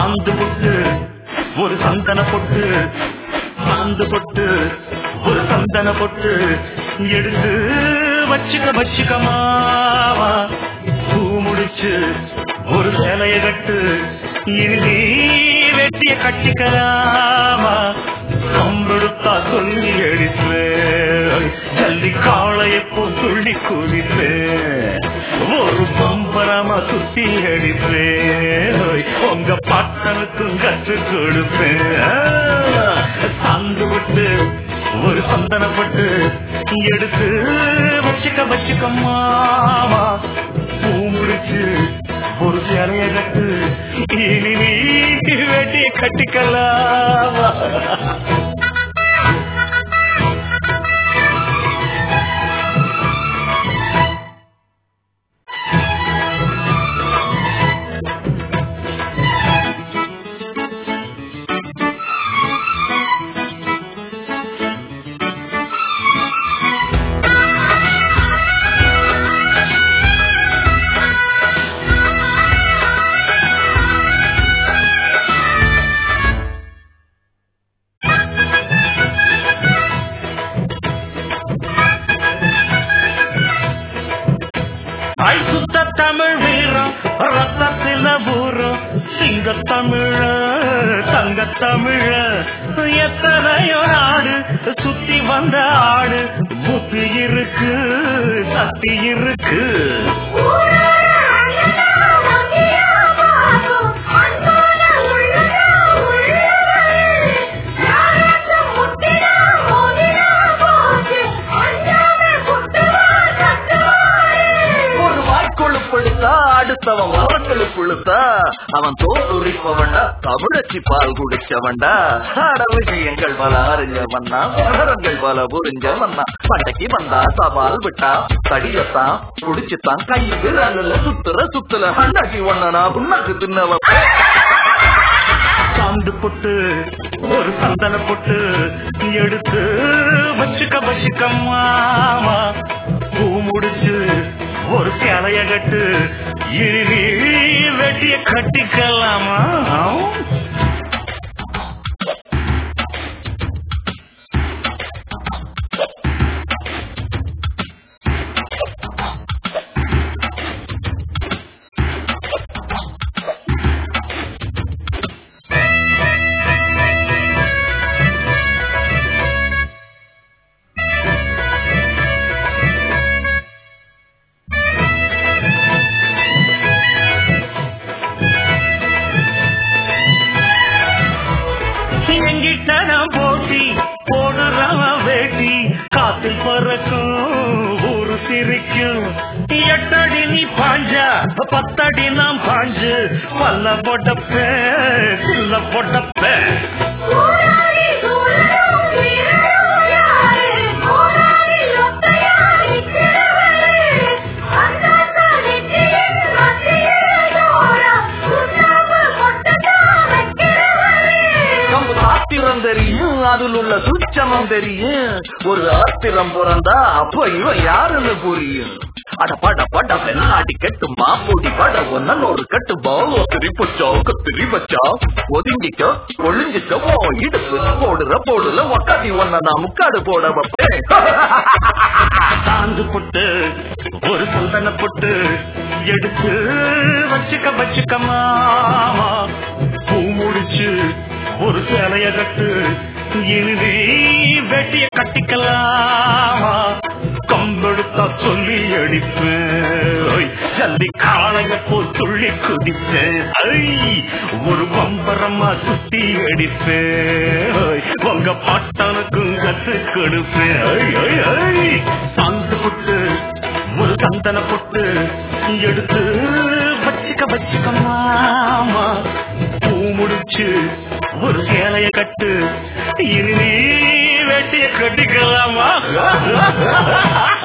சாந்து பொட்டு ஒரு சந்தன பொட்டு சாந்து பொட்டு ஒரு சந்தன பொட்டு எடுத்து வச்சுக்க வச்சுக்க மாவா பூ முடிச்சு ஒரு சேலைய கட்டு இறுதி வெட்டிய கட்டிக்கலாமா கம்பெடுத்தா சொல்லி எடுப்பேன் ஜல்லி காளையப்போ துள்ளி குதிப்பேன் ஒரு பம்பரமா சுத்தி அடிப்பேன் உங்க பாட்டனுக்கும் கற்றுக் கொடுப்பேன் சாந்து விட்டு ஒரு சந்தனப்பட்டு எடுத்து வச்சுக்க வச்சுக்க மாமா பூ முடிச்சு ஒரு சேலைய கட்டு இனி நீ வெட்டிய கட்டிக்கலாமா ஐ சுத்த தமிழ் வீரம் ரத்தத்தில ஊரம் சிங்க தமிழ தங்க தமிழ எத்தனையோ நாடு சுத்தி வந்த ஆடு புத்தி இருக்கு சக்தி இருக்கு ஒரு வாய்க்கொழு படுத்தா அடுத்தவன் உரக்கொழு புழுத்தா அவன் தோற்றுரிப்பவன்டா தமிழச்சி பால் குடிச்சவன்டா ஆட விஷயங்கள் பல அறிஞ்சவன்னா நகரங்கள் பல புரிஞ்சவன்னா பண்டைக்கு வந்தா சவால் விட்டா தடியத்தான் குடிச்சுத்தான் கை விரல சுத்துற சுத்துல அண்ணாச்சி ஒண்ணனா புண்ணாக்கு தின்னவ சாந்து பொட்டு ஒரு சந்தன பொட்டு எடுத்து வச்சுக்க வச்சுக்க மாமா பூ முடிச்சு ஒரு சேலைய கட்டு இறுதி வெட்டிய கட்டிக்கலாமா எங்கிட்ட நான் போட்டி போடுறவன் வேட்டி காத்தில் பறக்கும் ஊரு சிரிக்கும் எட்டடி நீ பாஞ்சா பத்தடி நாம் பாஞ்சு பல்ல போட்டப்ப புல்ல போட்டப்ப நம்ம சாத்திரம் தெரியும் அதில் உள்ள சூட்சமம் தெரியும் ஒரு ஆத்திரம் பிறந்தா அப்ப இவன் யாருன்னு புரியும் அட பட பட வெள்ளாடி கெட்டு மாப்பொடி பட ஒன்னன் ஒரு கட்டு பாவ திரிப்பச்சா கத்திரி வச்சா ஒதுங்கிக்க ஒளிஞ்சிக்க ஓ இடுப்பு போடுற போடுல ஒக்காதி ஒன்ன நான் முக்காடு போட வைப்பேன் சாந்து பொட்டு ஒரு சந்தன பொட்டு எடுத்து வச்சுக்க வச்சுக்க மாமா பூ முடிச்சு ஒரு சேலைய கட்டு இறுதி வெட்டிய கட்டிக்கலாமா கம்பெடுத்தா சொல்லி அடிப்பேன் ஜல்லி காளைய போல் துள்ளி குதிப்பேன் ஐ, ஒரு பம்பரமா சுத்தி அடிப்பேன் உங்க பாட்டனுக்கும் கத்து கொடுப்பேன் ஐ, ஐ, ஐ. சாந்து புட்டு ஒரு சந்தன பொட்டு எடுத்து வச்சுக்க வச்சுக்க மாமா பூ முடிச்சு ஒரு சேலைய கட்டு இனி நீ வெட்டிய கட்டிக்கலாமா